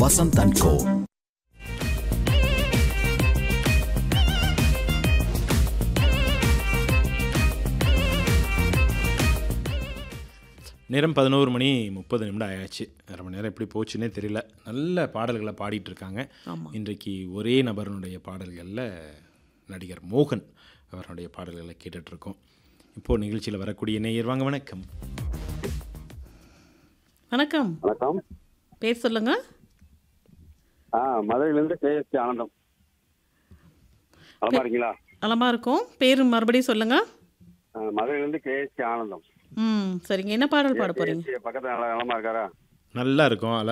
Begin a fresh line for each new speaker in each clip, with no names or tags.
Vasanth and கோ
நேரம் பதினோரு மணி முப்பது நிமிடம் ஆயாச்சு அரை மணி நேரம் எப்படி போச்சுன்னே தெரியல நல்ல பாடல்களை பாடிட்டு இருக்காங்க
ஆமா.
இன்றைக்கு ஒரே நபருடைய பாடல்களில் நடிகர் மோகன் அவருடைய பாடல்களை கேட்டுட்டு இருக்கோம் இப்போது நிகழ்ச்சியில் வரக்கூடிய நேயர் வாங்க வணக்கம்
வணக்கம்
வணக்கம்
பேர் சொல்லுங்க
ஆ மதுரையிலேருந்து கேஎஸ்டி ஆனந்தம் நலமா இருக்கீங்களா
நலமா இருக்கும் பேர் மறுபடியும் சொல்லுங்க
ஆ, மதுரையிலேருந்து கேஎஸ்டி ஆனந்தம்
ம் சரிங்க என்ன பாடல் பாட போறீங்க
KSC பக்கத்துல நல்லா நலமா இருக்காரா
நல்லா இருக்கும் அல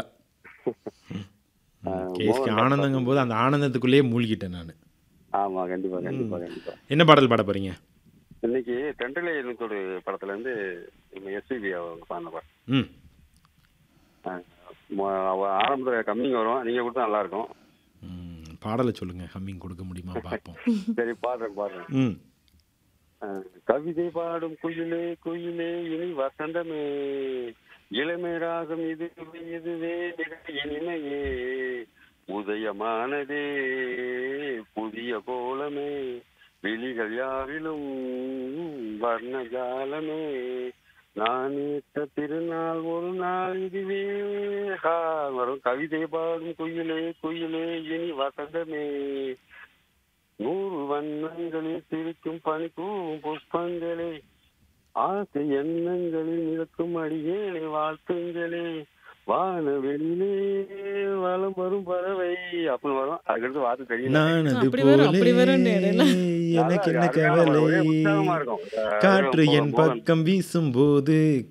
கேஸ்கி ஆனந்தங்கும் போது அந்த ஆனந்தத்துக்குள்ளேயே மூழ்கிட்டேன் நான்
ஆமா கண்டிப்பா கண்டிப்பா கண்டிப்பா
என்ன பாடல் பாட போறீங்க
இன்னைக்கு தென்றலை எழுத்தோடு படத்துல இருந்து எஸ்பிபி பாடின பாட்டு
ம்
ஆ, மொ- அவ ஆரம்பத்துல கம்மிங் வரும் நீங்க கொடுத்தா நல்லா இருக்கும்
ம், பாடலை சொல்லுங்க ஹம்மிங் கொடுக்க முடியுமா பார்ப்போம்
சரி பாடுறேன் பாடுறேன்
ம்
ஆ, கவிதை பாடும் குயிலே குயிலே இனி வசந்தமே இளமை ராகம் இதுவே இதுவே மிக இனிமையே உதயமானதே புதிய கோலமே விழிகள் யாவிலும் வர்ணஜாலமே நானேற்ற திருநாள் ஒரு நாள் இதுவே ஹா, வரும் கவிதை பாடும் குயிலே குயிலே இனி வசந்தமே நூறு வண்ணங்களில் சிரிக்கும் பனிப்பூவும் புஷ்பங்களே ஆசை எண்ணங்களில் நிற்கும் அடியேனை வாழ்த்துங்களே வானவெளியிலே வலம் வரும் பறவை அப்படின்னு வரும் அதுக்கடுத்து வார்த்தை தெரியல
நானது
அப்படி வரும், அப்படி வரும்னு இடையில.
போலே எனக்கு என்ன
அருமையான பாடல். ஒரே
கவலை
உற்சாகமா இருக்கும்.
காற்று என்
மோகன்.
பக்கம் வீசும் போது